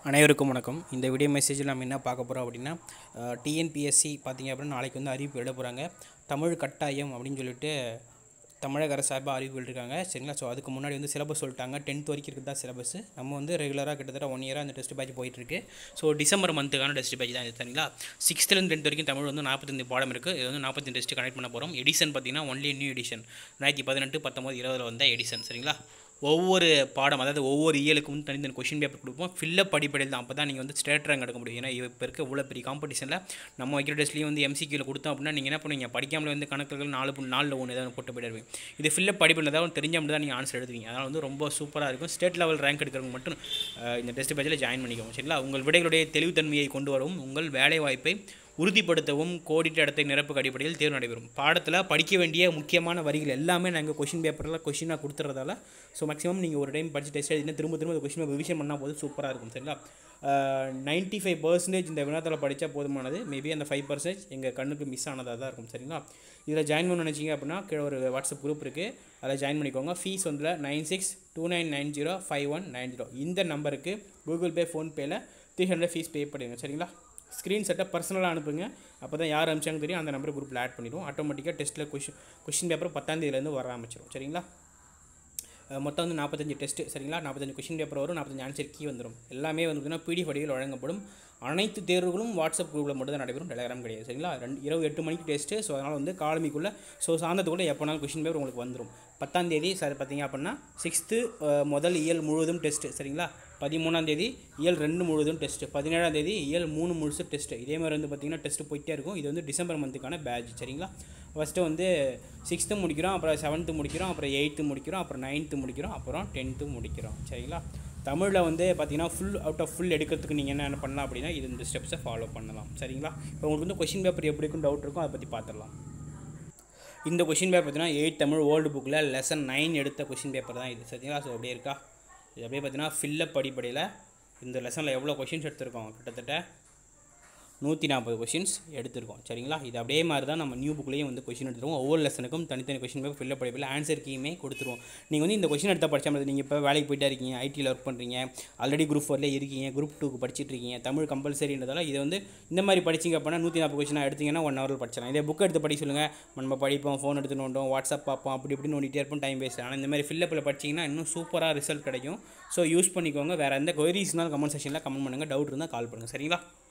அனைவருக்கும் வணக்கம் இந்த வீடியோ மெசேஜில் நம்ம என்ன பார்க்க போகிறோம் அப்படின்னா டிஎன்பிஎஸ்சி பார்த்தீங்க அப்படின்னா நாளைக்கு வந்து அறிவிப்பு எழுத போகிறாங்க தமிழ் கட்டாயம் அப்படின்னு சொல்லிட்டு தமிழக அரசு சார்பாக அறிவிப்பு இருக்காங்க சரிங்களா ஸோ அதுக்கு முன்னாடி வந்து சிலபஸ் சொல்லிட்டாங்க டென்த் வரைக்கும் இருக்குது தான் சிலபஸ் நம்ம வந்து ரெகுலராக கிட்டத்தட்ட ஒன் இயராக அந்த டெஸ்ட் பேட்ச் போயிட்டுருக்கு ஸோ டிசம்பர் மந்த்துக்கான டெஸ்ட் பேட்ச் தான் இது சரிங்களா சிக்ஸ்த்துலேருந்து டென்த் வரைக்கும் தமிழ் வந்து நாற்பத்தஞ்சு பாடம் இருக்குது இது வந்து நாற்பத்தஞ்சு டெஸ்ட் கனெக்ட் பண்ண போகிறோம் எடிஷன் பார்த்தீங்கன்னா ஒன்லி நியூ எடிஷன் ரெண்டாயிரத்தி பதினெட்டு பத்தொம்பது இருபதில் வந்த எடிஷன் சரிங்களா ஒவ்வொரு பாடம் அதாவது ஒவ்வொரு இயலுக்கும் வந்து தனித்தனி கொஷின் பேப்பர் கொடுப்போம் ஃபில்லப் அடிப்படையில் தான் அப்போ தான் நீங்கள் வந்து ஸ்டேட் ரேங்க் எடுக்க முடியும் ஏன்னா இப்போ இருக்க இவ்வளோ பெரிய காம்படிஷனில் நம்ம வைக்கிற டெஸ்ட்லேயும் வந்து எம்சிக்யூவில் கொடுத்தோம் அப்படின்னா நீங்கள் என்ன பண்ணுவீங்க படிக்காமலே வந்து கணக்குகள் நாலு புள்ளி நாலில் ஒன்று ஏதாவது போட்டு போயிடுவீங்க இது ஃபில்லப் அடிப்படையில் ஏதாவது தெரிஞ்ச மட்டும் தான் நீங்கள் ஆன்சர் எழுதுவீங்க அதனால் வந்து ரொம்ப சூப்பராக இருக்கும் ஸ்டேட் லெவல் ரேங்க் எடுக்கிறவங்க மட்டும் அஹ், இந்த டெஸ்ட் பேட்சில் ஜாயின் பண்ணிக்கோங்க சரிங்களா உங்கள் விடைகளுடைய தெளிவுத்தன்மையை கொண்டு வரவும் உங்கள் வேலை வாய்ப்பை உறுதிப்படுத்தவும் கோடிட்ட இடத்தை நிரப்புக்கு அடிப்படையில் தேர்வு நடைபெறும் பாடத்தில் படிக்க வேண்டிய முக்கியமான வரிகள் எல்லாமே நாங்கள் கொஷின் பேப்பரில் கொஷினாக கொடுத்துறதால ஸோ மேக்ஸிமம் நீங்கள் ஒரு டைம் படித்து டெஸ்ட் எழுதினா திரும்ப திரும்ப அந்த கொஷின் ரிவிஷன் பண்ணால் போது சூப்பராக இருக்கும் சரிங்களா நைன்ட்டி ஃபைவ் பர்சன்டேஜ் இந்த வினாத்தில் படித்தா போதுமானது மேபி அந்த ஃபைவ் பர்சன்டேஜ் எங்கள் கண்ணுக்கு மிஸ் ஆனதாக தான் இருக்கும் சரிங்களா இதில் ஜாயின் பண்ண நினச்சிங்க அப்படின்னா கீழே ஒரு வாட்ஸ்அப் குரூப் இருக்குது அதில் ஜாயின் பண்ணிக்கோங்க ஃபீஸ் வந்து nine six two nine nine zero five one nine zero இந்த நம்பருக்கு கூகுள் பே ஃபோன்பேயில் த்ரீ ஹண்ட்ரட் ஃபீஸ் பே பண்ணிடுங்க சரிங்களா ஸ்க்ரீன்ஷாட்டை பர்சனலாக அனுப்புங்க அப்போ தான் யார் அனுப்பிச்சாங்க தெரியும் அந்த நம்பர் குரூப்பில் ஆட் பண்ணிடுவோம் ஆட்டோமேட்டிக்காக டெஸ்ட்டில் கொஷின் கொஷின் பேப்பர் பத்தாந்தேதியிலேருந்து வர ஆரம்பிச்சிடும் சரிங்களா அஹ் மொத்தம் வந்து நாற்பத்தஞ்சு டெஸ்ட்டு சரிங்களா நாற்பத்தஞ்சு கொஷின் பேப்பர் வரும் நாற்பத்தஞ்சு ஆன்சர் கீ வந்துடும் எல்லாமே வந்து பார்த்தீங்கன்னா பிடிஎஃப் வடிவில் வழங்கப்படும் அனைத்து தேர்வுகளும் வாட்ஸ்அப் குரூப்பில் மட்டும் தான் நடைபெறும் டெலிகிராம் கிடையாது சரிங்களா ரெண்டு இரவு எட்டு மணிக்கு டெஸ்ட்டு ஸோ அதனால் வந்து காலமிக்குள்ளே ஸோ சாயந்தரத்துக்குள்ளே எப்போனாலும் கொஷின் பேப்பர் உங்களுக்கு வந்துடும் பத்தாம் தேதி சார் பார்த்தீங்க அப்படின்னா சிக்ஸ்த்து முதல் இயல் முழுவதும் டெஸ்ட்டு சரிங்களா பதிமூணாம் தேதி இயல் ரெண்டு முழுவதும் டெஸ்ட்டு பதினேழாம் தேதி இயல் மூணு முழுசு டெஸ்ட்டு இதே மாதிரி வந்து பார்த்திங்கன்னா டெஸ்ட்டு போயிட்டே இருக்கும் இது வந்து டிசம்பர் மந்த்துக்கான பேட்ச் சரிங்களா ஃபஸ்ட்டு வந்து சிக்ஸ்த்து முடிக்கிறோம் அப்புறம் செவன்த்து முடிக்கிறோம் அப்புறம் எயித்து முடிக்கிறோம் அப்புறம் நைன்த்து முடிக்கிறோம் அப்புறம் டென்த்து முடிக்கிறோம் சரிங்களா தமிழில் வந்து பார்த்தீங்கன்னா ஃபுல் அவுட் ஆஃப் ஃபுல் எடுக்கிறதுக்கு நீங்கள் என்ன பண்ணலாம் அப்படின்னா இது இந்த ஸ்டெப்ஸை ஃபாலோ பண்ணலாம் சரிங்களா இப்போ உங்களுக்கு வந்து கொஷின் பேப்பர் எப்படி இருக்குன்னு டவுட் இருக்கும் அதை பற்றி பார்த்துடலாம் இந்த கொஷின் பேப்பர் பார்த்தீங்கன்னா எயிட் தமிழ் ஓல்டு புக்கில் லெசன் நைன் எடுத்த கொஷின் பேப்பர் தான் இது சரிங்களா ஸோ அப்படியே இருக்கா இது அப்படியே பார்த்தீங்கன்னா ஃபில்லப் அடிப்படையில் இந்த லெசனில் எவ்வளோ கொஷின்ஸ் எடுத்திருக்கோம் கிட்டத்தட்ட நூற்றி நாற்பது கொஷின்ஸ் எடுத்திருக்கோம் சரிங்களா இது அப்படியே மாதிரி தான் நம்ம நியூ புக்லேயும் வந்து கொஷின் எடுத்துருவோம் ஒவ்வொரு லெசனுக்கும் தனித்தனி கொஷின் பேப்பர் ஃபில்லப் படிப்பில் ஆன்சர் கீயுமே கொடுத்துருவோம் நீங்கள் வந்து இந்த கொஷின் எடுத்தால் படிச்சா மாதிரி நீங்கள் இப்போ வேலைக்கு போயிட்டே இருக்கீங்க ஐடியில் ஒர்க் பண்ணுறீங்க ஆல்ரெடி குரூப் ஃபோர்லேயே இருக்கீங்க குரூப் டூக்கு படிச்சிட்டு இருக்கீங்க தமிழ் கம்பல்சரின்றதால இது வந்து இந்த மாதிரி படிச்சிங்க அப்படின்னா நூற்றி நாற்பது கொஷினாக எடுத்தீங்கன்னா ஒன் ஹவரில் படிச்சிடலாம் இதே புக் எடுத்து படிக்க சொல்லுங்கள் நம்ம படிப்போம் ஃபோன் எடுத்து நோண்டோம் வாட்ஸ்அப் பார்ப்போம் அப்படி இப்படி நோண்டிட்டே இருப்போம் டைம் வேஸ்ட் ஆனால் இந்த மாதிரி ஃபில்லப்பில் படிச்சிங்கன்னா இன்னும் சூப்பராக ரிசல்ட் கிடைக்கும் ஸோ யூஸ் பண்ணிக்கோங்க வேறு எந்த கொயரிஸ்னாலும் கமெண்ட் செக்ஷனில் கமெண்ட் பண்ணுங்கள் டவுட் இருந்தால் கால் பண்ணுங்கள் சரிங்களா